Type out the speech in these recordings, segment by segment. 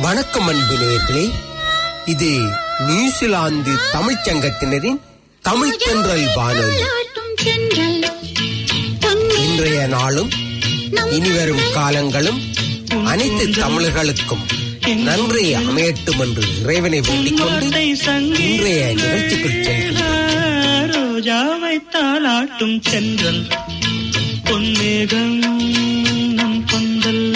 வணக்கம் அன்பு நேயர்களே இது நியூசிலாந்து தமிழ்ச் சங்கத்தினரின் தமிழ் தென்றல் வானொலி இன்றைய நாளும் இனிவரும் காலங்களும் அனைத்து தமிழர்களுக்கும் நன்றி அமையட்டும் என்று இறைவனை வேண்டிக் கொண்டு இன்றைய நிகழ்ச்சிக்குள் செல்கின்றோம் ரோஜாவை தாளாட்டும் சென்றல் பொன்னேகம் நம் கொந்தல்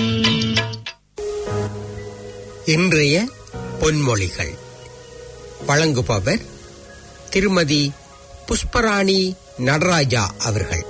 இன்றைய பொன்மொழிகள் வழங்குபவர் திருமதி புஷ்பராணி நடராஜா அவர்கள்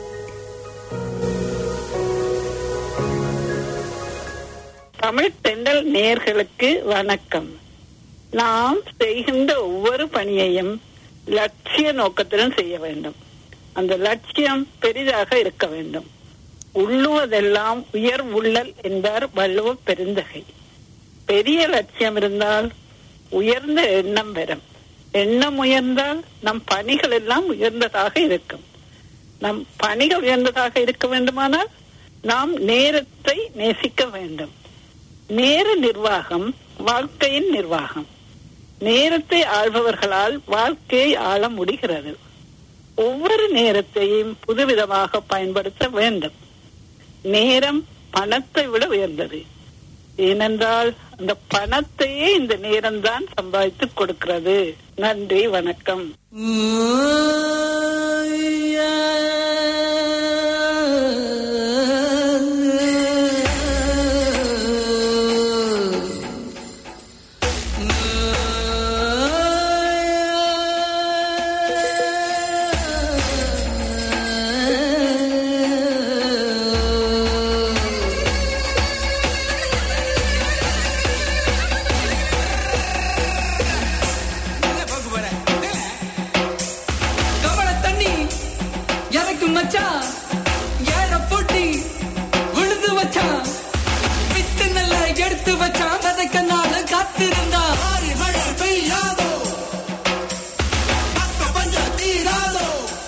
தமிழ் தெண்டல் நேர்களுக்கு வணக்கம் நாம் செய்கின்ற ஒவ்வொரு பணியையும் லட்சிய நோக்கத்துடன் செய்ய வேண்டும் அந்த லட்சியம் பெரிதாக இருக்க வேண்டும் உள்ளுவதெல்லாம் உயர் உள்ளல் என்பார் வள்ளுவ பெருந்தகை பெரிய லட்சியம் இருந்தால் உயர்ந்த எண்ணம் வரும் எண்ணம் உயர்ந்தால் நம் பணிகள் எல்லாம் உயர்ந்ததாக இருக்கும் நம் பணிகள் உயர்ந்ததாக இருக்க வேண்டுமானால் நாம் நேரத்தை நேசிக்க வேண்டும் நேர நிர்வாகம் வாழ்க்கையின் நிர்வாகம் நேரத்தை ஆள்பவர்களால் வாழ்க்கையை ஆள முடிகிறது ஒவ்வொரு நேரத்தையும் புதுவிதமாக பயன்படுத்த வேண்டும் நேரம் பணத்தை விட உயர்ந்தது ஏனென்றால் அந்த பணத்தையே இந்த நேரம்தான் சம்பாதித்து கொடுக்கிறது நன்றி வணக்கம் கவல தண்ணி இறக்கும் மச்சான் ஏற போட்டி விழுந்து வச்சான் வித்து நல்லா எடுத்து வச்சான் விதைக்க நாள் காத்திருந்தா ஆறு மழை பெய்யாதோ பக்க பஞ்சம் தீராதோ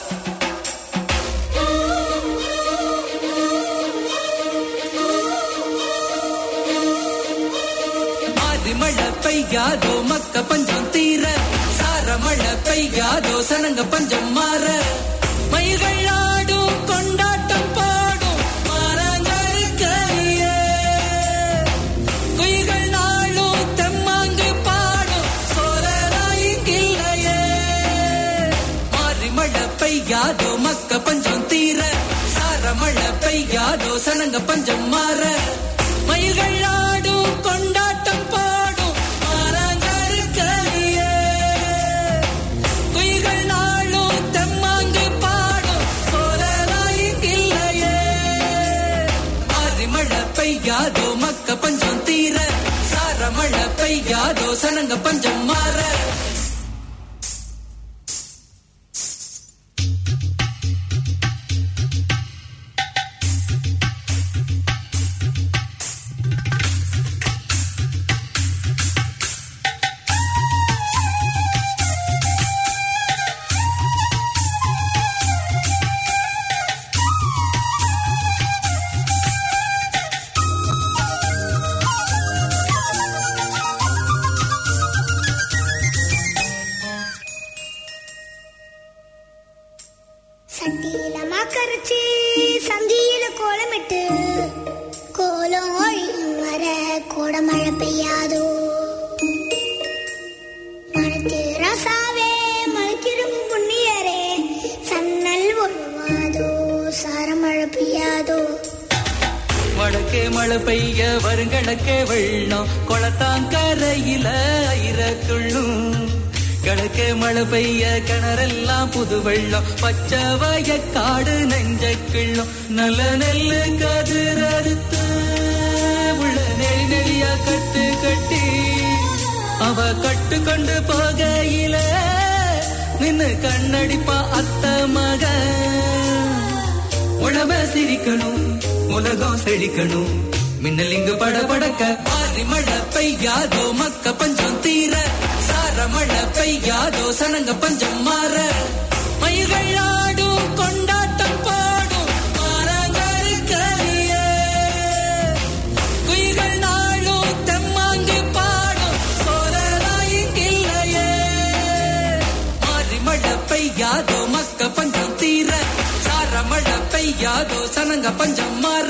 ஆறு மழை பெய்யாதோ மக்க பஞ்சம் தீர சார மழை பெய்யாதோ சனங்க பஞ்சம் மாற மயில்கள் ஆடும் கொண்டாட்டம் பாடும் மரங்களுக்கையே குயில்கள் நாளும் தெம்மாங்கு பாடும் சோழராயில்லையே மாறி மழை பெய்யாதோ மக்க பஞ்சம் தீர சார மழை பெய்யாதோ சனங்க பஞ்சம் மாற மயில்கள் ஆடும் கொண்டாட்டம் பாடும் மரங்களுக்கையே குயில்கள் நாளும் தெம்மாங்கு பாடும் சோழராயில்லையே ஆறு மழை பெய்யாதோ மக்க பஞ்சம் தீர சார மழை பெய்யாதோ சனங்க பஞ்சம் மாற சட்டியில மாக்கரைச்சி சந்தியில கோலமிட்டு கோலம் ஒழியும் வர கோடமழை பெய்யாதோ மனத்து ரசாவே மலைக்கிடும் புண்ணியரே சன்னல் ஒழுவாதோ சாரமழை பெய்யாதோ வடக்கே மழை பெய்ய வருங்கடக்கே வெள்ளம் குளத்தாங்கரையில ஐரத்துள்ளும் கிழக்கே மழை பெய்ய கிணறெல்லாம் புது வெள்ளம் பச்சை வயக்காடு நெஞ்ச கிள்ளும் நல்ல நெல்லு கதிர் அறுத்து உள்ள நெறி நெறியா கட்டு கட்டி அவ கட்டு கொண்டு போகையில நின்னு கண்ணடிப்பா அத்த மகன் உழவ சிரிக்கணும் உலகம் செழிக்கணும் மின்னல் இங்கு பட படக்க ஆறி மழை பெய்யாதோ மக்க பஞ்சம் தீர சார மழை பெய்யாதோ சனங்க பஞ்சம் மாற மயில்கள் ஆடும் கொண்டாட்டம் பாடும் மரங்களுக்கரியே குயில்கள் நாளும் தெம்மாங்கு மக்க பஞ்சம் தீர சார மழை பெய்யாதோ சனங்க பஞ்சம் மாற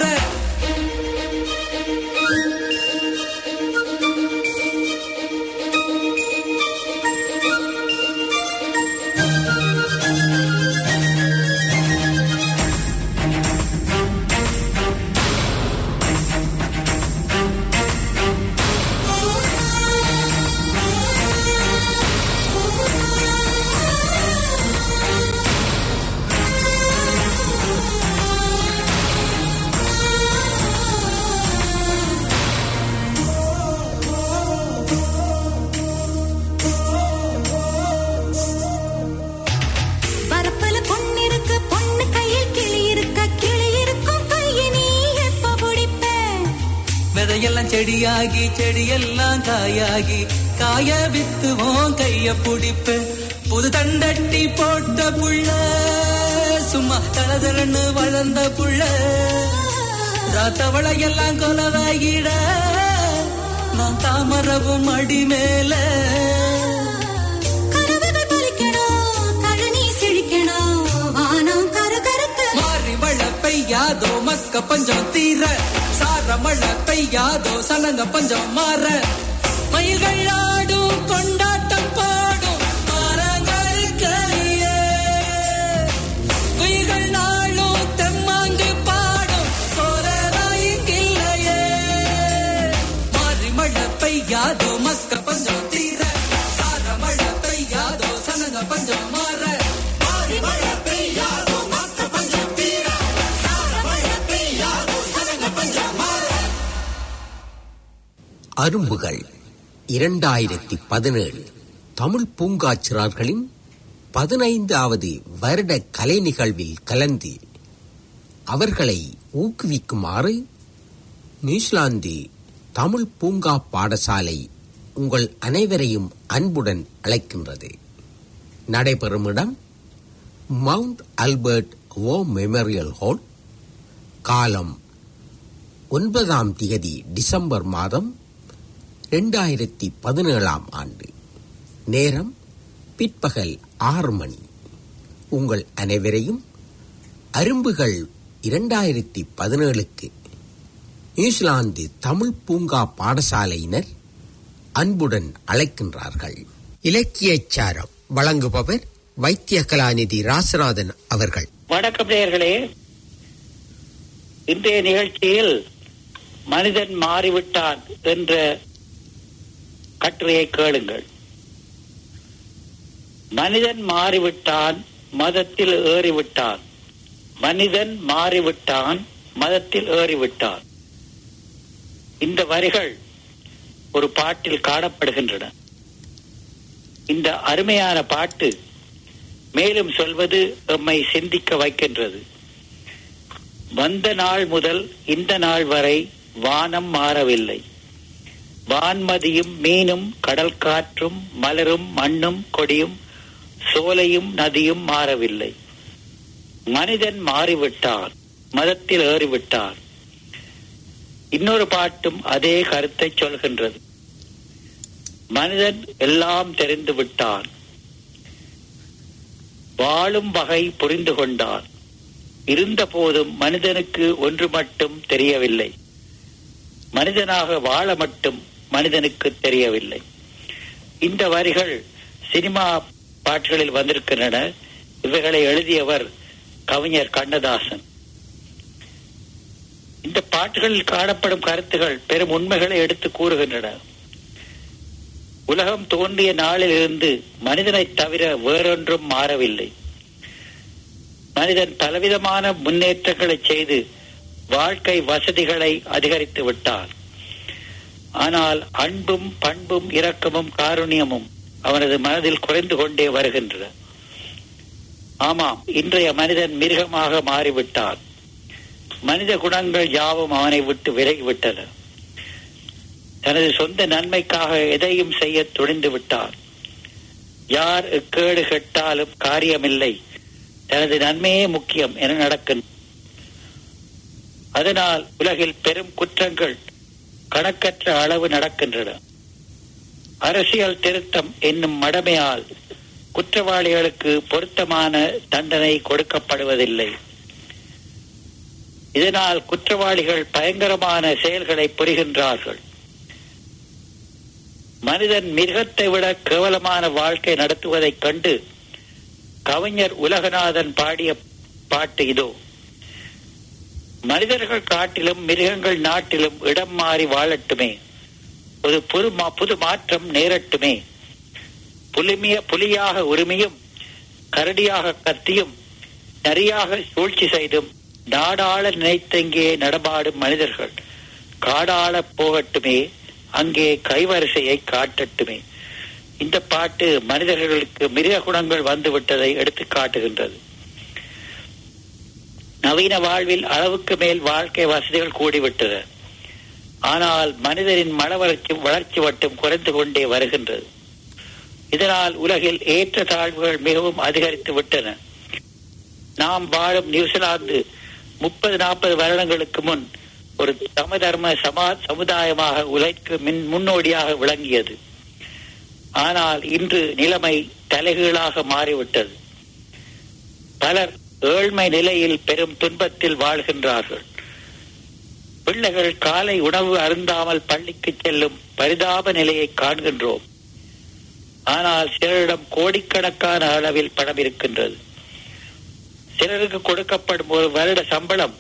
வரப்புல பொண்ணு இருக்கு பொண்ணு கையில் கிளி இருக்க கிளி இருக்கும் கையை நீ எப்ப பிடிப்ப விதையெல்லாம் செடியாகி செடியெல்லாம் காயாகி காய வித்துவோம் கைய புடிப்பு புது தண்டட்டி போட்ட புள்ள சும்மா தளதளன்னு வளர்ந்த புள்ள ராத்தவளையெல்லாம் கொலவாகிட நான் தாமரவும் அடி மேல கனவுகள் பலிக்கணும் கழனி செழிக்கணும் வானம் கரு கருத்து மாறி மழை பெய்யாதோ மக்க பஞ்சம் தீர சார மழை பெய்யாதோ சனங்க பஞ்சம் மாற மயில்கள் ஆடும் கொண்டாட்டம் பாடும் மரங்களுக்கையே குயில்கள் நாளும் தெம்மாங்கு பாடும் சோரராயில்லையே மாறி மழை பெய்யாதோ மக்க பஞ்சம் தீர சார மழை பெய்யாதோ சனங்க பஞ்சம் மாற மாறி மழை பெய்யாதோ மக்க பஞ்சம் தீர சார மழை பெய்யாதோ சனங்க பஞ்சம் மாற அரும்புகள் இரண்டாயிரத்தி பதினேழு தமிழ் பூங்காச்சிறார்களின் பதினைந்தாவது வருட கலை நிகழ்வில் கலந்து அவர்களை ஊக்குவிக்குமாறு நியூசிலாந்து தமிழ் பூங்கா பாடசாலை உங்கள் அனைவரையும் அன்புடன் அழைக்கின்றது நடைபெறும் இடம் மவுண்ட் ஆல்பர்ட் ஓ மெமோரியல் ஹால் காலம் ஒன்பதாம் திகதி டிசம்பர் மாதம் இரண்டாயிரத்தி பதினேழாம் ஆண்டு நேரம் பிற்பகல் ஆறு மணி உங்கள் அனைவரையும் அரும்புகள் இரண்டாயிரத்தி பதினேழுக்கு நியூசிலாந்து தமிழ் பூங்கா பாடசாலையினர் அன்புடன் அழைக்கின்றார்கள் இலக்கியச்சாரம் வழங்குபவர் வைத்திய கலாநிதி ராசநாதன் அவர்கள் வணக்கம் நேயர்களே இன்றைய நிகழ்ச்சியில் மனிதன் மாறிவிட்டான் என்ற கட்டுரையை கேளுங்கள் மனிதன் மாறிவிட்டான் மதத்தில் ஏறிவிட்டான் மனிதன் மாறிவிட்டான் மதத்தில் ஏறிவிட்டான் இந்த வரிகள் ஒரு பாட்டில் காணப்படுகின்றன இந்த அருமையான பாட்டு மேலும் சொல்வது எம்மை சிந்திக்க வைக்கின்றது வந்த நாள் முதல் இந்த நாள் வரை வானம் மாறவில்லை வான்மதியும் மீனும் கடல் காற்றும் மலரும் மண்ணும் கொடியும் சோலையும் நதியும் மாறவில்லை மனிதன் மாறிவிட்டான் மதத்தில் ஏறிவிட்டான் இன்னொரு பாட்டும் அதே கருத்தை சொல்கின்றது மனிதன் எல்லாம் தெரிந்து விட்டான் வாழும் வகை புரிந்து கொண்டான் இருந்த போதும் மனிதனுக்கு ஒன்று மட்டும் தெரியவில்லை மனிதனாக வாழ மட்டும் மனிதனுக்கு தெரியவில்லை இந்த வரிகள் சினிமா பாட்டுகளில் வந்திருக்கின்றன இவைகளை எழுதியவர் கவிஞர் கண்ணதாசன் இந்த பாட்டுகளில் காணப்படும் கருத்துகள் பெரும் உண்மைகளை எடுத்து கூறுகின்றன உலகம் தோன்றிய நாளில் இருந்து மனிதனைத் தவிர வேறொன்றும் மாறவில்லை மனிதன் பலவிதமான முன்னேற்றங்களை செய்து வாழ்க்கை வசதிகளை அதிகரித்து விட்டான் ஆனால் அன்பும் பண்பும் இரக்கமும் காருண்யமும் அவனது மனதில் குறைந்து கொண்டே வருகின்றன ஆமாம் இன்றைய மனிதன் மிருகமாக மாறிவிட்டான் மனித குணங்கள் யாவும் அவனை விட்டு விலகிவிட்டன தனது சொந்த நன்மைக்காக எதையும் செய்ய துணிந்து விட்டான் யார் கேடு கெட்டாலும் காரியமில்லை தனது நன்மையே முக்கியம் என நடக்கும் அதனால் உலகில் பெரும் குற்றங்கள் கணக்கற்ற அளவு நடக்கின்றன அரசியல் திருத்தம் என்னும் மடமையால் குற்றவாளிகளுக்கு பொருத்தமான தண்டனை கொடுக்கப்படுவதில்லை இதனால் குற்றவாளிகள் பயங்கரமான செயல்களை புரிகின்றார்கள் மனிதன் மிருகத்தை விட கேவலமான வாழ்க்கை நடத்துவதைக் கண்டு கவிஞர் உலகநாதன் பாடிய பாட்டு இதோ மனிதர்கள் காட்டிலும் மிருகங்கள் நாட்டிலும் இடம் மாறி வாழட்டுமே ஒரு புது மா- புது மாற்றம் நேரட்டுமே புலிமிய புலியாக உரிமையும் கரடியாக கத்தியும் நரியாக சூழ்ச்சி செய்தும் நாடாள நினைத்தங்கே நடமாடும் மனிதர்கள் காடாளப் போகட்டுமே அங்கே கைவரிசையை காட்டட்டுமே இந்த பாட்டு மனிதர்களுக்கு மிருக குணங்கள் வந்துவிட்டதை எடுத்து காட்டுகின்றது நவீன வாழ்வில் அளவுக்கு மேல் வாழ்க்கை வசதிகள் கூடிவிட்டது ஆனால் மனிதரின் மன வளர்ச்சி வளர்ச்சி வட்டம் குறைந்து கொண்டே வருகின்றது இதனால் உலகில் ஏற்ற தாழ்வுகள் மிகவும் அதிகரித்து விட்டன நாம் வாழும் நியூசிலாந்து முப்பது நாற்பது வருடங்களுக்கு முன் ஒரு சமதர்ம சமா சமுதாயமாக உலகிற்கு மின் முன்னோடியாக விளங்கியது ஆனால் இன்று நிலைமை தலைகீழாக மாறிவிட்டது பலர் ஏழ்மை நிலையில் பெரும் துன்பத்தில் வாழ்கின்றார்கள் பிள்ளைகள் காலை உணவு அருந்தாமல் பள்ளிக்கு செல்லும் பரிதாப நிலையை காண்கின்றோம் ஆனால் சிலரிடம் கோடிக்கணக்கான அளவில் பணம் இருக்கின்றது சிலருக்கு கொடுக்கப்படும் ஒரு வருட சம்பளம்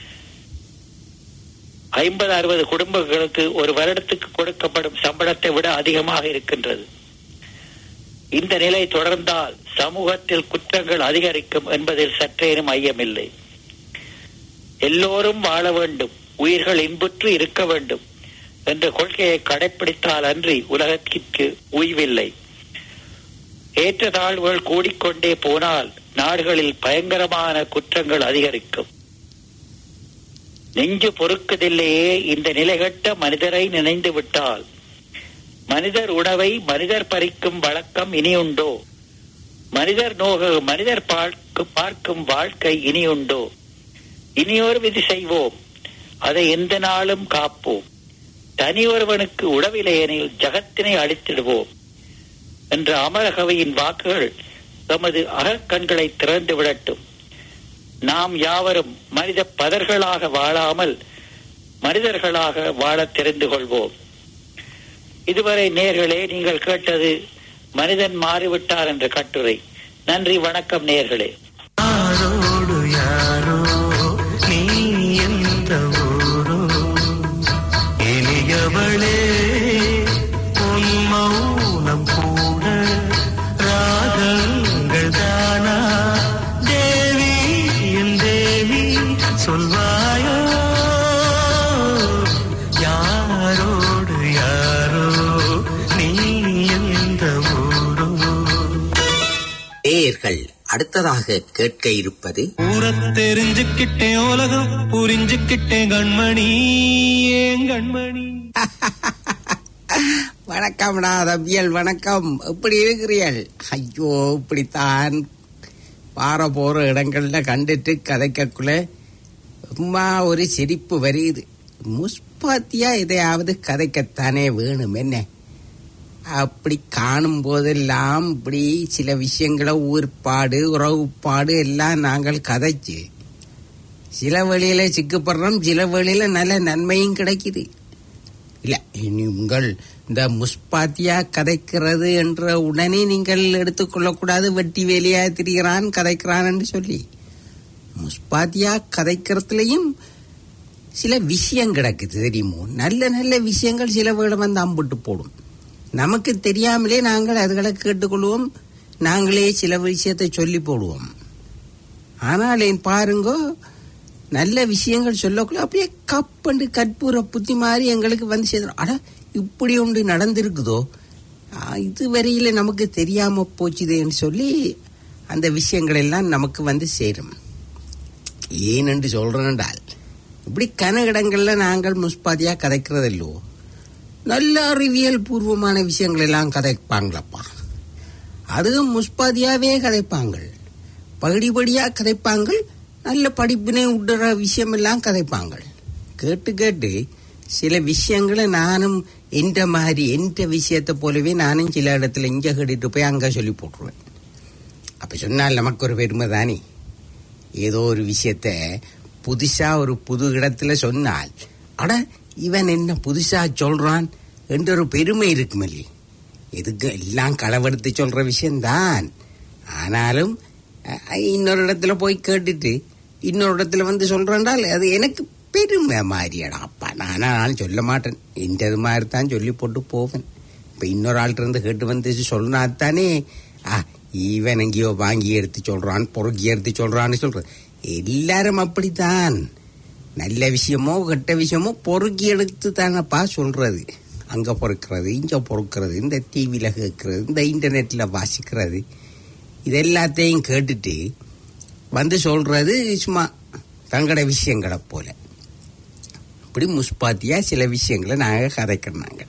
ஐம்பது அறுபது குடும்பங்களுக்கு ஒரு வருடத்துக்கு கொடுக்கப்படும் சம்பளத்தை விட அதிகமாக இருக்கின்றது இந்த நிலை தொடர்ந்தால் சமூகத்தில் குற்றங்கள் அதிகரிக்கும் என்பதில் சற்றேனும் ஐயமில்லை எல்லோரும் வாழ வேண்டும் உயிர்கள் இன்புற்று இருக்க வேண்டும் என்ற கொள்கையை கடைப்பிடித்தால் அன்றி உலகத்திற்கு உய்வில்லை ஏற்றத்தாழ்வுகள் கூடிக்கொண்டே போனால் நாடுகளில் பயங்கரமான குற்றங்கள் அதிகரிக்கும் நெஞ்சு பொறுக்கதில்லையே இந்த நிலைகட்ட மனிதரை நினைந்து விட்டால் மனிதர் உணவை மனிதர் பறிக்கும் வழக்கம் இனியுண்டோ மனிதர் நோக மனிதர் பார்க்கு பார்க்கும் வாழ்க்கை இனியுண்டோ இனியொரு விதி செய்வோம் அதை எந்த நாளும் காப்போம் தனியொருவனுக்கு உடவில்லையெனில் ஜகத்தினை அழித்திடுவோம் என்ற அமரகவியின் வாக்குகள் தமது அகக்கண்களை திறந்து விடட்டும் நாம் யாவரும் மனித பதர்களாக வாழாமல் மனிதர்களாக வாழ தெரிந்து கொள்வோம் இதுவரை நேர்களே நீங்கள் கேட்டது மனிதன் மாறிவிட்டார் என்ற கட்டுரை நன்றி வணக்கம் நேர்களே யாரோடு யாரோ நீ எந்த ஊரோ இனியவளே உன் மௌனம் கூட ராகங்கள் தானா தேவி என் தேவி சொல்வாயோ யாரோடு யாரோ நீ எந்த ஊரோ நேயர்கள் அடுத்ததாக கேட்க இருப்பது ஊரத் தெரிஞ்சுக்கிட்டேன் உலகம் புரிஞ்சுக்கிட்டேன் கண்மணி ஏன் கண்மணி வணக்கம்டா தம்பியல் வணக்கம் எப்படி இருக்கிறீர்கள் ஐயோ இப்படித்தான் பாற போற இடங்கள்ல கண்டுட்டு கதைக்கக்குள்ள சும்மா ஒரு சிரிப்பு வருது முஸ்பாத்தியா எதையாவது கதைக்கத்தானே வேணும் என்ன அப்படி காணும் போதெல்லாம் இப்படி சில விஷயங்களை ஊர்ப்பாடு உறவுப்பாடு எல்லாம் நாங்கள் கதைச்சு சில வழியில சிக்கப்படுறோம் சில வழியில நல்ல நன்மையும் கிடைக்குது இல்ல நீங்கள் இந்த முஸ்பாத்தியா கதைக்கிறது என்ற உடனே நீங்கள் எடுத்துக்கொள்ளக்கூடாது வெட்டி வேலையா திரிகிறான் கதைக்கிறான் என்று சொல்லி முஸ்பாத்தியா கதைக்கிறதுலயும் சில விஷயம் கிடக்குது தெரியுமோ நல்ல நல்ல விஷயங்கள் சில வேளை வந்து அம்பிட்டு போடும் நமக்கு தெரியாமலே நாங்கள் அதுகளை கேட்டுக்கொள்வோம் நாங்களே சில விஷயத்தை சொல்லி போடுவோம் ஆனால் என் பாருங்கோ நல்ல விஷயங்கள் சொல்லக்குள்ள அப்படியே கப்பண்டு கற்பூர புத்தி மாதிரி எங்களுக்கு வந்து சேர்ந்துடும் அட இப்படி ஒன்று நடந்திருக்குதோ ஆ, இதுவரையில நமக்கு தெரியாம போச்சுதேன்னு சொல்லி அந்த விஷயங்கள் எல்லாம் நமக்கு வந்து சேரும் ஏனென்று சொல்றேன்டால் இப்படி கனகிடங்கள்ல நாங்கள் முஸ்பாதியா கதைக்கிறதில்லோ நல்ல அறிவியல் பூர்வமான விஷயங்கள் எல்லாம் கதைப்பாங்களப்பா அதுவும் முஸ்பாதியாவே கதைப்பாங்கள் படிபடியா கதைப்பாங்கள் நல்ல படிப்பினை விடுற விஷயம் எல்லாம் கதைப்பாங்கள் கேட்டு கேட்டு சில விஷயங்களை நானும் என்ற மாதிரி என்ற விஷயத்தை போலவே நானும் சில இடத்துல இங்க கேட்டுட்டு போய் அங்க சொல்லி போட்டுருவேன் அப்ப சொன்னால் நமக்கு ஒரு பெருமை தானே ஏதோ ஒரு விஷயத்த புதுசா ஒரு புது இடத்துல சொன்னால் அட இவன் என்ன புதுசா சொல்றான் என்ற ஒரு பெருமை இருக்குமில்லே எதுக்கு எல்லாம் களவெடுத்து சொல்ற விஷயம்தான் ஆனாலும் அஹ், இன்னொரு இடத்துல போய் கேட்டுட்டு இன்னொரு இடத்துல வந்து சொல்றேன்டால் அது எனக்கு பெருமை மாதிரியாடா அப்பா நானும் சொல்ல மாட்டேன் என்றது மாதிரி தான் சொல்லி போட்டு போவேன் இப்ப இன்னொரு ஆள்கிட்ட இருந்து கேட்டு வந்து சொன்னா தானே ஆ இவன் எங்கேயோ வாங்கி எடுத்து சொல்றான் பொறுக்கி எடுத்து சொல்றான்னு சொல்ற எல்லாரும் அப்படித்தான் நல்ல விஷயமோ கெட்ட விஷயமோ பொறுக்கி எடுத்து தானப்பா சொல்றது அங்க பொறுக்கிறது இங்க பொறுக்கிறது இந்த டிவியில கேட்கறது இந்த இன்டர்நெட்ல வாசிக்கிறது இது எல்லாத்தையும் கேட்டுட்டு வந்து சொல்றது சும்மா தங்கட விஷயங்களை போல இப்படி முஸ்பாத்தியா சில விஷயங்களை நாங்க கதைக்கிறோம் நாங்க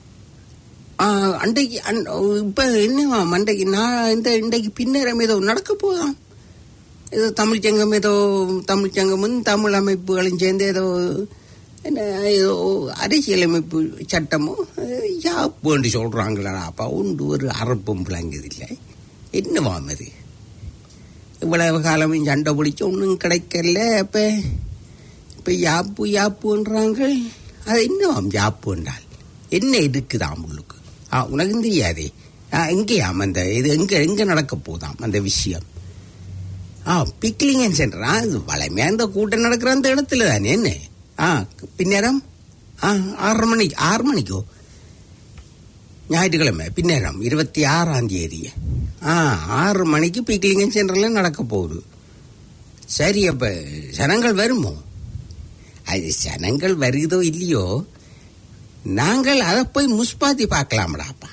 ஆ, அன்றைக்கு அன்- இப்ப என்ன மண்டைக்கு நான் இந்த இன்றைக்கு பின்னரம் ஏதோ நடக்க போதாம் ஏதோ தமிழ் சங்கம் ஏதோ தமிழ் சங்கமும் தமிழ் அமைப்புகளும் சேர்ந்து ஏதோ என்ன ஏதோ அரசியலமைப்பு சட்டமோ யாப்புன்னு சொல்றாங்களா அப்பா உண்டு ஒரு அறப்பும் விளங்குதில்லை என்னவாம் அது இவ்வளவு காலம் சண்டை பிடிச்ச ஒன்றும் கிடைக்கல அப்ப இப்ப யாப்பு யாப்புன்றாங்க அது என்னவாம் யாப்பு என்றால் என்ன இருக்குதாம் உள்ளுக்கு ஆ உனக்கு தெரியாதே ஆ எங்கேயாம் அந்த இது எங்க எங்க நடக்க போதாம் அந்த விஷயம் ஆ பிக்லிங்கன் சென்டர் ஆ இது வளமையா இந்த கூட்டம் நடக்கிற அந்த இடத்துல தானே என்ன ஆ பின்னேரம் ஆ ஆறரை மணிக்கு ஆறு மணிக்கோ ஞாயிற்றுக்கிழமை பின்னேரம் இருபத்தி ஆறாம் தேதி ஆ ஆறு மணிக்கு பிக்லிங்கன் சென்டர்ல நடக்க போகுது சரி அப்ப ஜனங்கள் வருமோ அது ஜனங்கள் வருதோ இல்லையோ நாங்கள் அதை போய் முஸ்பாத்தி பார்க்கலாம்டாப்பா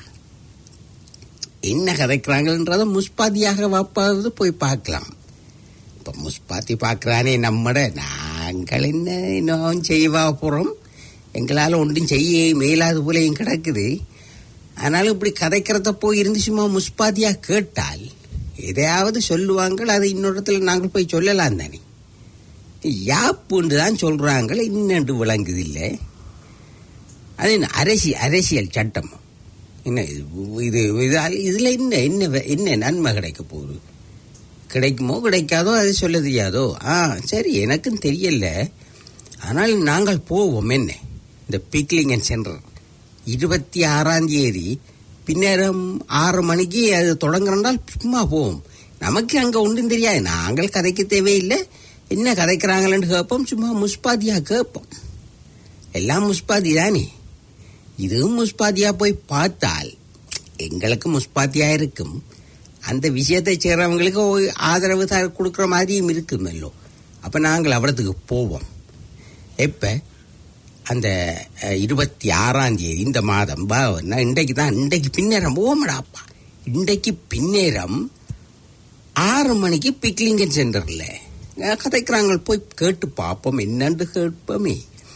என்ன கதைக்கிறாங்கன்றத முஸ்பாத்தியாக வாப்பாவது போய் பார்க்கலாம் இப்ப முஸ்பாத்தி பார்க்கறானே நம்மட நாங்கள் என்ன இன்னும் செய்வா போறோம் எங்களால ஒன்றும் செய்ய மேலாது போலையும் கிடக்குது ஆனாலும் இப்படி கதைக்கிறத போய் இருந்து சும்மா முஸ்பாத்தியா கேட்டால் எதையாவது சொல்லுவாங்கள் அது இன்னொரு இடத்துல நாங்கள் போய் சொல்லலாம் தானே யாப்புன்னு தான் சொல்றாங்க இன்னண்டு விளங்குது இல்லை அது என்ன அரசி அரசியல் சட்டம் என்ன இது இது இது- இதுல என்ன என்ன வே- என்ன நன்மை கிடைக்க போகுது கிடைக்குமோ கிடைக்காதோ அது சொல்ல தெரியாதோ ஆ சரி எனக்கும் தெரியல ஆனால் நாங்கள் போவோம் என்ன இந்த பிக்லிங்கன் சென்டர் இருபத்தி ஆறாம் தேதி பின்னேரம் ஆறு மணிக்கு அது தொடங்குறதால் சும்மா போவோம் நமக்கு அங்க ஒன்றும் தெரியாது நாங்கள் கதைக்க தேவையில்லை என்ன கதைக்கிறாங்களேன்னு கேட்போம் சும்மா முஸ்பாதியா கேட்போம் எல்லாம் முஸ்பாதி தானே இதுவும் முஸ்பாதியா போய் பார்த்தால் எங்களுக்கு முஸ்பாத்தியா இருக்கும் அந்த விஷயத்தை செய்றவங்களுக்கு ஒரு ஆதரவு த கொடுக்குற மாதிரியும் இருக்குமல்லோ அப்ப நாங்கள் அவ்வளத்துக்கு போவோம் எப்ப அந்த அஹ், இருபத்தி ஆறாம் தேதி இந்த மாதம் பா நான் இன்றைக்கு தான் இன்றைக்கு பின்னேரம் ஓமடாப்பா இன்றைக்கு பின்னேரம் ஆறு மணிக்கு பிக்லிங்கன் சென்டர்ல அஹ், கதைக்கிறாங்க போய் கேட்டு பார்ப்போம் என்னன்னு கேட்போமே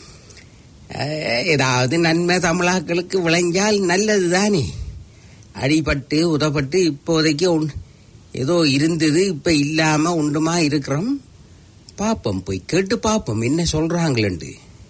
அஹ், ஏதாவது நன்மை தமிழாக்களுக்கு விளைஞ்சால் நல்லது தானே அடிபட்டு உதப்பட்டு இப்போதைக்கு ஒன் ஏதோ இருந்தது இப்ப இல்லாம உண்டுமா இருக்கிறோம் பாப்போம் போய் கேட்டு பாப்போம் என்ன சொல்றாங்களேண்டு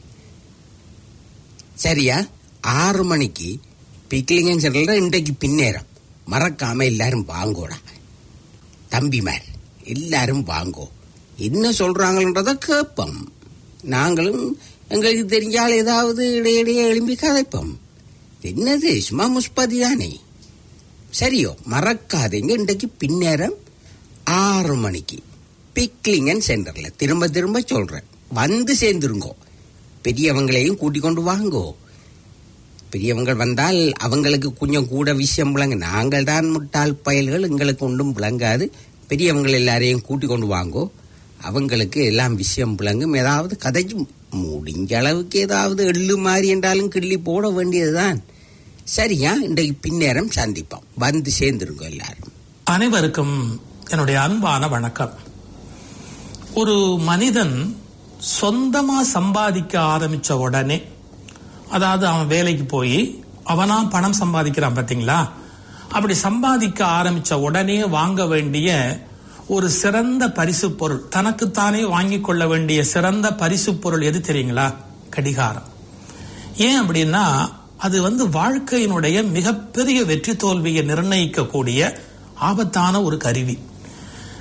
சரியா ஆறு மணிக்கு பிக்லிங்கன் சென்டர்ல இன்றைக்கு பின்னேரம் மறக்காம எல்லாரும் வாங்கோடா தம்பிமார் எல்லாரும் வாங்கோ என்ன சொல்றாங்கன்றத கேட்போம் நாங்களும் எங்களுக்கு தெரிஞ்சால் ஏதாவது இடையிடையே எழும்பி கதைப்போம் என்னது சும்மா முஸ்பதி தானே சரியோ மறக்காதீங்க இன்றைக்கு பின்னேரம் ஆறு மணிக்கு பிக்லிங்கன் சென்டர்ல திரும்ப திரும்ப சொல்றேன் வந்து சேர்ந்துருங்கோ பெரியவங்களையும் கூட்டிக் கொண்டு வாங்கோ பெரியவங்க வந்தால் அவங்களுக்கு கொஞ்சம் கூட விஷயம் விளங்கு நாங்கள் தான் முட்டாள் பயல்கள் எங்களுக்கு ஒன்றும் விளங்காது பெரியவங்க எல்லாரையும் கூட்டிக் கொண்டு வாங்கோ அவங்களுக்கு எல்லாம் விஷயம் விளங்கும் ஏதாவது கதைச்சு முடிஞ்ச அளவுக்கு ஏதாவது எள்ளு மாதிரி என்றாலும் கிள்ளி போட வேண்டியதுதான் சரியா இன்றைக்கு பின்னேரம் சந்திப்போம் வந்து சேர்ந்துருங்க எல்லாரும் அனைவருக்கும் என்னுடைய அன்பான வணக்கம் ஒரு மனிதன் சொந்தமா சம்பாதிக்க ஆரம்பிச்ச உடனே அதாவது அவன் வேலைக்கு போய் அவனா பணம் சம்பாதிக்கிறான் பாத்தீங்களா அப்படி சம்பாதிக்க ஆரம்பிச்ச உடனே வாங்க வேண்டிய ஒரு சிறந்த பரிசு பொருள் தனக்குத்தானே வாங்கிக் கொள்ள வேண்டிய சிறந்த பரிசு பொருள் எது தெரியுங்களா கடிகாரம் ஏன் அப்படின்னா அது வந்து வாழ்க்கையினுடைய மிகப்பெரிய வெற்றி தோல்வியை நிர்ணயிக்கக்கூடிய ஆபத்தான ஒரு கருவி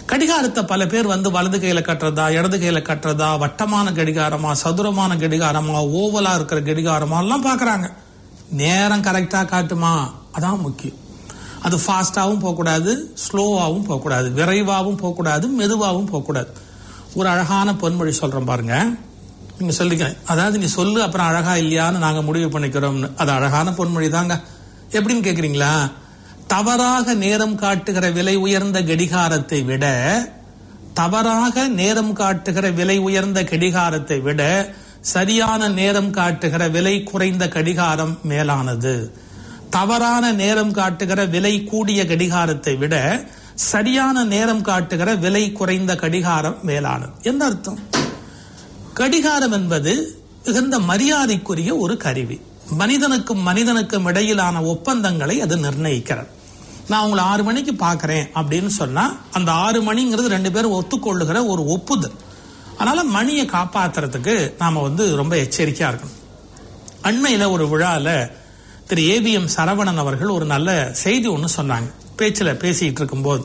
கடிகாரத்தை பல பேர் வந்து வலது கையில கட்டுறதா இடது கையில கட்டுறதா வட்டமான கடிகாரமா சதுரமான கடிகாரமா ஓவலா இருக்கிற கடிகாரமா எல்லாம் பாக்குறாங்க நேரம் கரெக்டா காட்டுமா அதான் முக்கியம் அது ஃபாஸ்டாவும் போகக்கூடாது ஸ்லோவாகவும் போகக்கூடாது விரைவாகவும் போகக்கூடாது மெதுவாகவும் போகக்கூடாது ஒரு அழகான பொன்மொழி சொல்றேன் பாருங்க நீங்க சொல்லிக்கிறேன் அதாவது நீ சொல்லு அப்புறம் அழகா இல்லையான்னு நாங்க முடிவு பண்ணிக்கிறோம்னு அது அழகான பொன்மொழி தாங்க எப்படின்னு கேக்குறீங்களா தவறாக நேரம் காட்டுகிற விலை உயர்ந்த கடிகாரத்தை விட தவறாக நேரம் காட்டுகிற விலை உயர்ந்த கடிகாரத்தை விட சரியான நேரம் காட்டுகிற விலை குறைந்த கடிகாரம் மேலானது தவறான நேரம் காட்டுகிற விலை கூடிய கடிகாரத்தை விட சரியான நேரம் காட்டுகிற விலை குறைந்த கடிகாரம் மேலானது என்ன அர்த்தம் கடிகாரம் என்பது மிகுந்த மரியாதைக்குரிய ஒரு கருவி மனிதனுக்கும் மனிதனுக்கும் இடையிலான ஒப்பந்தங்களை அது நிர்ணயிக்கிறது நான் உங்களை ஆறு மணிக்கு பார்க்கறேன் அப்படின்னு சொன்னா அந்த ஆறு மணிங்கிறது ரெண்டு பேரும் ஒத்துக்கொள்ளுகிற ஒரு ஒப்புதல் அதனால மணியை காப்பாத்துறதுக்கு நாம வந்து ரொம்ப எச்சரிக்கையா இருக்கணும் அண்மையில ஒரு விழால திரு ஏவிஎம் சரவணன் அவர்கள் ஒரு நல்ல செய்தி ஒன்று சொன்னாங்க பேச்சில் பேசிட்டு இருக்கும்போது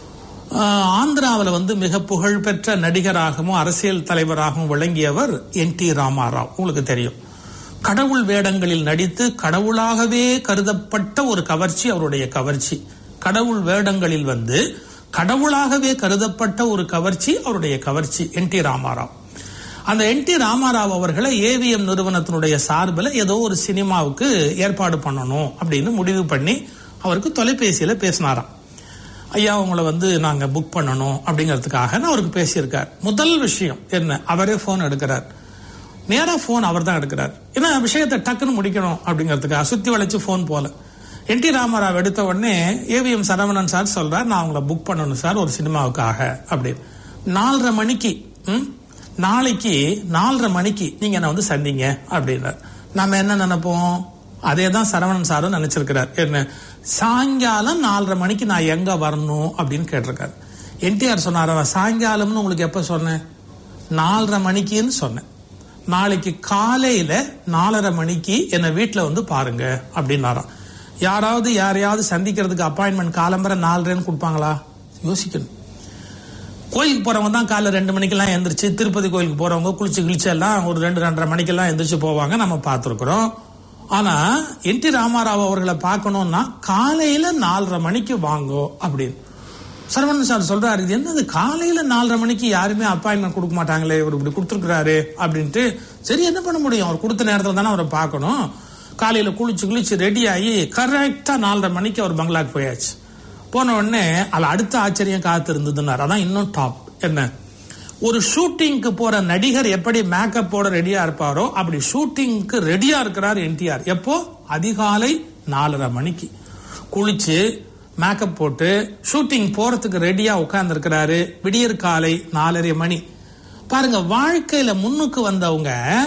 ஆந்திராவில் வந்து மிக புகழ்பெற்ற நடிகராகவும் அரசியல் தலைவராகவும் விளங்கியவர் என் டி ராமாராவ் உங்களுக்கு தெரியும் கடவுள் வேடங்களில் நடித்து கடவுளாகவே கருதப்பட்ட ஒரு கவர்ச்சி அவருடைய கவர்ச்சி கடவுள் வேடங்களில் வந்து கடவுளாகவே கருதப்பட்ட ஒரு கவர்ச்சி அவருடைய கவர்ச்சி என் டி ராமாராவ் அந்த என் டி ராமாராவ் அவர்களை ஏவிஎம் நிறுவனத்தினுடைய சார்பில் ஏதோ ஒரு சினிமாவுக்கு ஏற்பாடு பண்ணணும் அப்படின்னு முடிவு பண்ணி அவருக்கு தொலைபேசியில பேசினாராம் ஐயா உங்களை வந்து நாங்க புக் பண்ணணும் அப்படிங்கிறதுக்காக அவருக்கு பேசியிருக்கார் முதல் விஷயம் என்ன அவரே போன் எடுக்கிறார் நேரா போன் அவர் தான் எடுக்கிறார் ஏன்னா விஷயத்தை டக்குன்னு முடிக்கணும் அப்படிங்கிறதுக்காக சுத்தி வளைச்சு போன் போல என் டி ராமராவ் எடுத்த உடனே ஏவிஎம் சரவணன் சார் சொல்றார் நான் உங்களை புக் பண்ணணும் சார் ஒரு சினிமாவுக்காக அப்படின்னு நாலரை மணிக்கு ம், நாளைக்கு நாலரை மணிக்கு நீங்க என்ன வந்து சந்திங்க அப்படின்னார் நாம என்ன நினைப்போம் அதே தான் சரவணன் சாரும் நினைச்சிருக்கிறார் என்ன சாயங்காலம் நாலரை மணிக்கு நான் எங்க வரணும் அப்படின்னு கேட்டிருக்காரு என்டிஆர் சொன்னார் சாயங்காலம்னு உங்களுக்கு எப்ப சொன்னேன் நாலரை மணிக்குன்னு சொன்னேன் நாளைக்கு காலையில நாலரை மணிக்கு என்ன வீட்டுல வந்து பாருங்க அப்படின்னாராம் யாராவது யாரையாவது சந்திக்கிறதுக்கு அப்பாயின்மெண்ட் காலம்பரை நாலரைன்னு கொடுப்பாங்களா யோசிக்கணும் கோயிலுக்கு போறவங்க தான் காலைல ரெண்டு மணிக்கெல்லாம் எந்திரிச்சு திருப்பதி கோயிலுக்கு போறவங்க குளிச்சு கிழிச்சு எல்லாம் ஒரு ரெண்டு ரெண்டரை மணிக்கெல்லாம் எந்திரிச்சு போவாங்க நம்ம பார்த்துருக்குறோம் ஆனா என் டி ராமாராவ் அவர்களை பார்க்கணும்னா காலையில நாலரை மணிக்கு வாங்கோ அப்படின்னு சரவணன் சார் சொல்றாரு இது என்னது காலையில நாலரை மணிக்கு யாருமே அப்பாயின்மெண்ட் கொடுக்க மாட்டாங்களே இவர் இப்படி கொடுத்துருக்காரு அப்படின்ட்டு சரி என்ன பண்ண முடியும் அவர் கொடுத்த நேரத்துல தானே அவரை பார்க்கணும் காலையில குளிச்சு குளிச்சு ரெடி ஆகி கரெக்டா நாலரை மணிக்கு அவர் பங்களாக்கு போயாச்சு போன உடனே அதுல அடுத்த ஆச்சரியம் காத்து இருந்ததுன்னார் அதான் இன்னும் டாப் என்ன ஒரு ஷூட்டிங்க்கு போற நடிகர் எப்படி மேக்கப்போட ரெடியா இருப்பாரோ அப்படி ஷூட்டிங்க்கு ரெடியா இருக்கிறார் என்டிஆர் எப்போ அதிகாலை நாலரை மணிக்கு குளிச்சு மேக்கப் போட்டு ஷூட்டிங் போறதுக்கு ரெடியா உட்கார்ந்து இருக்கிறாரு விடியற் காலை நாலரை மணி பாருங்க வாழ்க்கையில முன்னுக்கு வந்தவங்க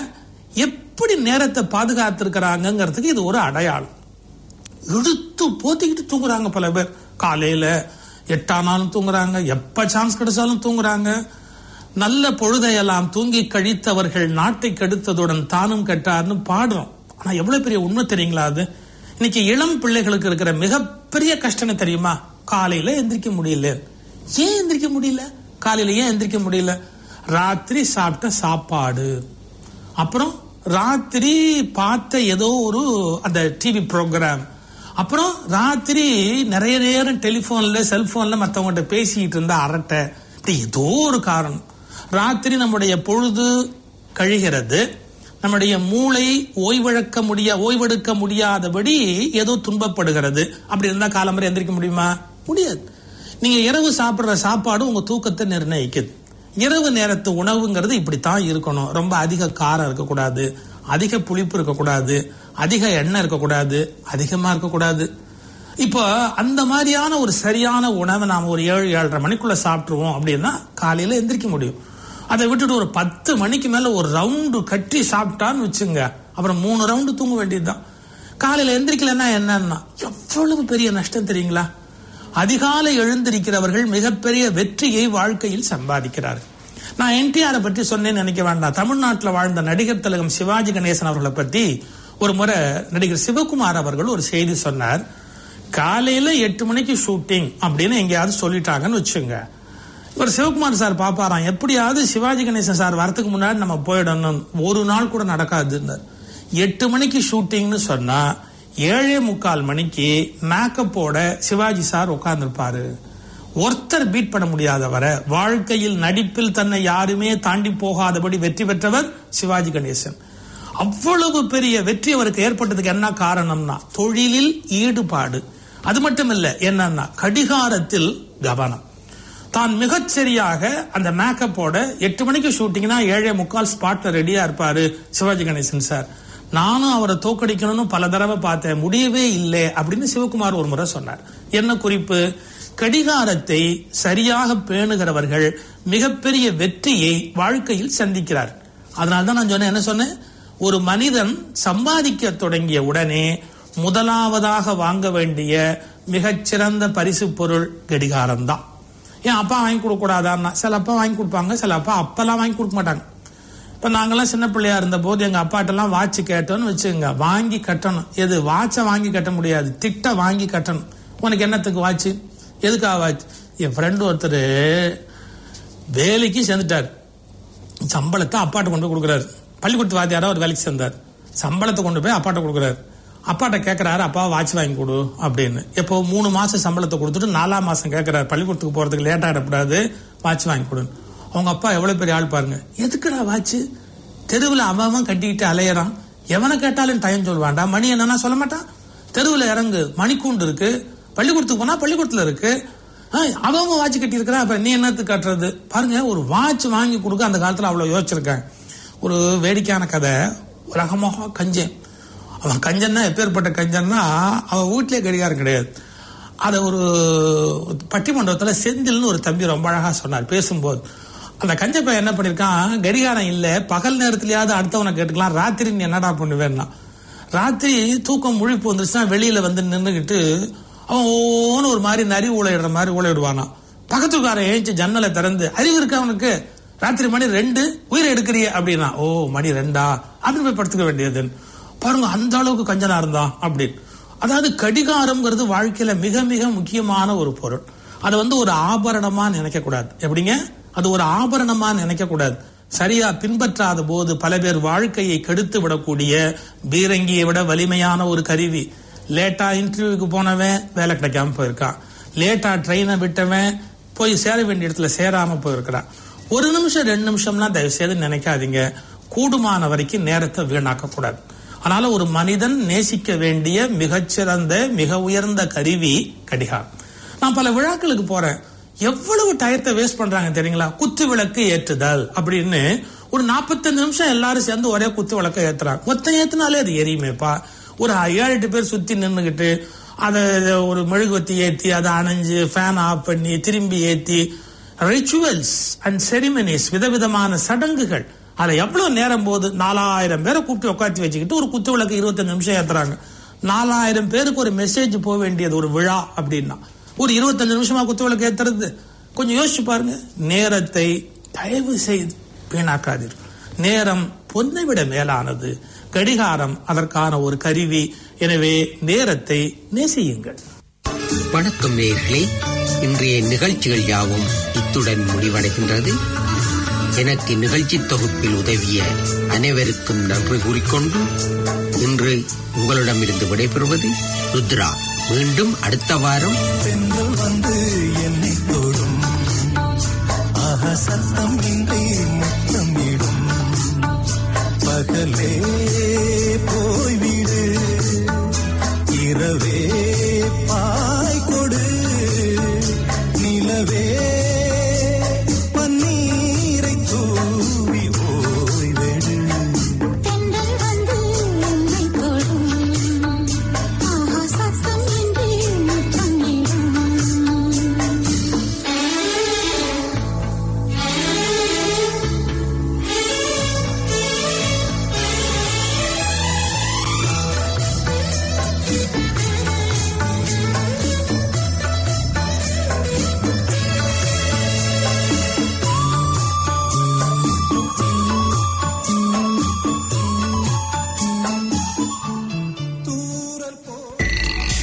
எப்படி நேரத்தை பாதுகாத்திருக்கிறாங்கிறதுக்கு இது ஒரு அடையாளம் இழுத்து போத்திக்கிட்டு தூங்குறாங்க பல பேர் காலையில எட்டானாலும் தூங்குறாங்க எப்ப சான்ஸ் கிடைச்சாலும் தூங்குறாங்க நல்ல பொழுதையெல்லாம் தூங்கி கழித்தவர்கள் நாட்டை கெடுத்ததுடன் தானும் கெட்டார்னு பாடுறோம் ஆனா எவ்வளவு பெரிய உண்மை தெரியுங்களா அது இன்னைக்கு இளம் பிள்ளைகளுக்கு இருக்கிற மிகப்பெரிய கஷ்டம் என்ன தெரியுமா காலையில எந்திரிக்க முடியல ஏன் எந்திரிக்க முடியல காலையில ஏன் எந்திரிக்க முடியல ராத்திரி சாப்பிட்ட சாப்பாடு அப்புறம் ராத்திரி பார்த்த ஏதோ ஒரு அந்த டிவி ப்ரோக்ராம் அப்புறம் ராத்திரி நிறைய நேரம் டெலிபோன்ல செல்போன்ல மத்தவங்ககிட்ட பேசிக்கிட்டு இருந்த அரட்டை இப்படி ஏதோ ஒரு காரணம் ராத்திரி நம்முடைய பொழுது கழிகிறது நம்முடைய மூளை ஓய்வெடுக்க முடிய ஓய்வெடுக்க முடியாதபடி ஏதோ துன்பப்படுகிறது அப்படி இருந்தா காலம்பரை எந்திரிக்க முடியுமா முடியாது நீங்க இரவு சாப்பிடுற சாப்பாடு உங்க தூக்கத்தை நிர்ணயிக்குது இரவு நேரத்து உணவுங்கிறது இப்படித்தான் இருக்கணும் ரொம்ப அதிக காரம் இருக்கக்கூடாது அதிக புளிப்பு இருக்கக்கூடாது அதிக எண்ணெய் இருக்கக்கூடாது அதிகமா இருக்கக்கூடாது இப்போ அந்த மாதிரியான ஒரு சரியான உணவை நாம ஒரு ஏழு ஏழரை மணிக்குள்ள சாப்பிட்டுருவோம் அப்படின்னா காலையில எந்திரிக்க முடியும் அதை விட்டுட்டு ஒரு பத்து மணிக்கு மேல ஒரு ரவுண்டு கட்டி சாப்பிட்டான்னு வச்சுங்க அப்புறம் மூணு ரவுண்டு தூங்க வேண்டியதுதான் காலையில எந்திரிக்கலன்னா என்னன்னா எவ்வளவு பெரிய நஷ்டம் தெரியுங்களா அதிகாலை எழுந்திருக்கிறவர்கள் மிகப்பெரிய வெற்றியை வாழ்க்கையில் சம்பாதிக்கிறார்கள் நான் என்டிஆரை பற்றி சொன்னேன்னு நினைக்க வேண்டாம் தமிழ்நாட்டில் வாழ்ந்த நடிகர் திலகம் சிவாஜி கணேசன் அவர்களை பத்தி ஒரு முறை நடிகர் சிவகுமார் அவர்கள் ஒரு செய்தி சொன்னார் காலையில எட்டு மணிக்கு ஷூட்டிங் அப்படின்னு எங்கேயாவது சொல்லிட்டாங்கன்னு வச்சுங்க ஒரு சிவகுமார் சார் பாப்பாராம் எப்படியாவது சிவாஜி கணேசன் சார் வரதுக்கு முன்னாடி நம்ம போயிடணும் ஒரு நாள் கூட நடக்காதுன்னார் எட்டு மணிக்கு ஷூட்டிங்னு சொன்னா ஏழே முக்கால் மணிக்கு மேக்கப்போட சிவாஜி சார் உட்கார்ந்துருப்பாரு ஒருத்தர் பீட் பண்ண முடியாதவரை வாழ்க்கையில் நடிப்பில் தன்னை யாருமே தாண்டி போகாதபடி வெற்றி பெற்றவர் சிவாஜி கணேசன் அவ்வளவு பெரிய வெற்றி அவருக்கு ஏற்பட்டதுக்கு என்ன காரணம்னா தொழிலில் ஈடுபாடு அது மட்டும் இல்ல என்னன்னா கடிகாரத்தில் கவனம் தான் மிகச் சரியாக அந்த மேக்கப்போட எட்டு மணிக்கு ஷூட்டிங்னா ஏழே முக்கால் ஸ்பாட்ல ரெடியா இருப்பாரு சிவாஜி கணேசன் சார் நானும் அவரை தோக்கடிக்கணும்னு பல தடவை பார்த்தேன் முடியவே இல்லை அப்படின்னு சிவகுமார் ஒரு முறை சொன்னார் என்ன குறிப்பு கடிகாரத்தை சரியாக பேணுகிறவர்கள் மிகப்பெரிய வெற்றியை வாழ்க்கையில் சந்திக்கிறார் அதனால்தான் நான் சொன்னேன் என்ன சொன்னேன் ஒரு மனிதன் சம்பாதிக்க தொடங்கிய உடனே முதலாவதாக வாங்க வேண்டிய மிகச்சிறந்த பரிசு பொருள் கடிகாரம் தான் ஏன் அப்பா வாங்கி கொடுக்க கூடாதான்னா சில அப்பா வாங்கி கொடுப்பாங்க சில அப்பா அப்பெல்லாம் வாங்கி கொடுக்க மாட்டாங்க இப்ப நாங்கெல்லாம் சின்ன பிள்ளையா இருந்த போது எங்க அப்பாட்டெல்லாம் வாட்ச் கேட்டோம்னு வச்சுக்கோங்க வாங்கி கட்டணும் எது வாட்சை வாங்கி கட்ட முடியாது திட்ட வாங்கி கட்டணும் உனக்கு என்னத்துக்கு வாட்ச் எதுக்காக வாட்ச் என் ஃப்ரெண்டு ஒருத்தர் வேலைக்கு சேர்ந்துட்டார் சம்பளத்தை அப்பாட்ட கொண்டு போய் கொடுக்குறாரு பள்ளிக்கூடத்து வாத்தியாரா ஒரு வேலைக்கு சேர்ந்தார் சம்பளத்தை கொண்டு போய் அப்பாட்ட கொடுக்குறாரு அப்பாட்ட கேட்கறாரு அப்பா வாட்ச் வாங்கி கொடு அப்படின்னு இப்போ மூணு மாசம் சம்பளத்தை கொடுத்துட்டு நாலாம் மாசம் கேட்கறாரு பள்ளிக்கூடத்துக்கு போறதுக்கு லேட் ஆகிடக்கூடாது வாட்ச் வாங்கி கொடுன்னு அவங்க அப்பா எவ்வளவு பெரிய ஆள் பாருங்க எதுக்குடா வாட்ச் தெருவில் அவன் அவன் கட்டிக்கிட்டு அலையறான் எவனை கேட்டாலும் டைம் சொல்லுவான்டா மணி என்னன்னா சொல்ல மாட்டான் தெருவில் இறங்கு மணிக்கூண்டு இருக்கு பள்ளிக்கூடத்துக்கு போனா பள்ளிக்கூடத்துல இருக்கு ஆஹ், அவன் அவன் வாட்ச் கட்டி இருக்கிறா அப்ப நீ என்னத்துக்கு கட்டுறது பாருங்க ஒரு வாட்ச் வாங்கி கொடுக்க அந்த காலத்துல அவ்வளவு யோசிச்சிருக்கேன் ஒரு வேடிக்கையான கதை ரகமாக கஞ்சன் அவன் கஞ்சன்னா எப்பேற்பட்ட கஞ்சன்னா அவன் வீட்டிலே கடிகாரம் கிடையாது அதை ஒரு பட்டிமண்டபத்துல செந்தில்னு ஒரு தம்பி ரொம்ப அழகா சொன்னார் பேசும்போது அந்த கஞ்ச பையன் என்ன பண்ணிருக்கான் கடிகாரம் இல்ல பகல் நேரத்திலயாவது அடுத்தவனை கேட்டுக்கலாம் ராத்திரி நீ என்னடா பண்ணுவேன்னா ராத்திரி தூக்கம் முழிப்பு வந்துருச்சுன்னா வெளியில வந்து நின்னுகிட்டு அவன் ஓன்னு ஒரு மாதிரி நரி ஊழையிடுற மாதிரி ஊழையிடுவானா பக்கத்துக்காரன் ஏஞ்சி ஜன்னலை திறந்து அறிவு இருக்கு அவனுக்கு ராத்திரி மணி ரெண்டு உயிரை எடுக்கிறிய அப்படின்னா ஓ மணி ரெண்டா அப்படின்னு போய் படுத்துக்க வேண்டியது பாருங்க அந்த அளவுக்கு கஞ்சனா இருந்தான் அப்படின்னு அதாவது கடிகாரம்ங்கிறது வாழ்க்கையில மிக மிக முக்கியமான ஒரு பொருள் அதை வந்து ஒரு ஆபரணமா நினைக்க கூடாது எப்படிங்க அது ஒரு ஆபரணமா நினைக்க கூடாது சரியா பின்பற்றாத போது பல பேர் வாழ்க்கையை கெடுத்து விடக்கூடிய பீரங்கியை விட வலிமையான ஒரு கருவி லேட்டா இன்டர்வியூக்கு போனவன் வேலை கிடைக்காம போயிருக்கான் லேட்டா ட்ரெயினை விட்டவன் போய் சேர வேண்டிய இடத்துல சேராம போயிருக்கிறான் ஒரு நிமிஷம் ரெண்டு நிமிஷம்லாம் தயவு செய்து நினைக்காதீங்க கூடுமான வரைக்கும் நேரத்தை வீணாக்க கூடாது அதனால ஒரு மனிதன் நேசிக்க வேண்டிய மிகச்சிறந்த மிக உயர்ந்த கருவி கடிகாரம் நான் பல விழாக்களுக்கு போறேன் எவ்வளவு டயத்தை வேஸ்ட் பண்றாங்க தெரியுங்களா குத்து விளக்கு ஏற்றுதல் அப்படின்னு ஒரு 45 நிமிஷம் எல்லாரும் சேர்ந்து ஒரே குத்து விளக்க ஏத்துறாங்க ஒத்த ஏத்துனாலே அது எரியுமேப்பா ஒரு ஏழு எட்டு பேர் சுத்தி நின்னுகிட்டு அதை ஒரு மெழுகுவத்தி ஏத்தி அதை அணைஞ்சு ஃபேன் ஆஃப் பண்ணி திரும்பி ஏத்தி ரிச்சுவல்ஸ் அண்ட் செரிமனிஸ் விதவிதமான சடங்குகள் அதை எவ்வளவு நேரம் போது நாலாயிரம் பேரை கூப்பிட்டு உட்காந்து வச்சுக்கிட்டு ஒரு குத்து விளக்கு இருபத்தஞ்சு நிமிஷம் ஏத்துறாங்க நாலாயிரம் பேருக்கு ஒரு மெசேஜ் போக வேண்டியது ஒரு விழா அப்படின்னா ஒரு இருபத்தஞ்சு நிமிஷமா குத்து விளக்கு ஏத்துறது கொஞ்சம் யோசிச்சு பாருங்க நேரத்தை தயவு செய்து வீணாக்காதீர்கள் நேரம் பொன்னை விட மேலானது கடிகாரம் அதற்கான ஒரு கருவி எனவே நேரத்தை நேசியுங்கள் வணக்கம் நேயர்களே இன்றைய நிகழ்ச்சிகள் யாவும் இத்துடன் முடிவடைகின்றது எனக்கு நிகழ்ச்சி தொகுப்பில் உதவிய அனைவருக்கும் நன்றி கூறிக்கொண்டு இன்று உங்களிடமிருந்து விடைபெறுவது ருத்ரா மீண்டும் அடுத்த வாரம் பெண்கள் வந்து என்னை தொடும் ஆஹா சத்தம் இன்றி முத்தமிடும் பகலே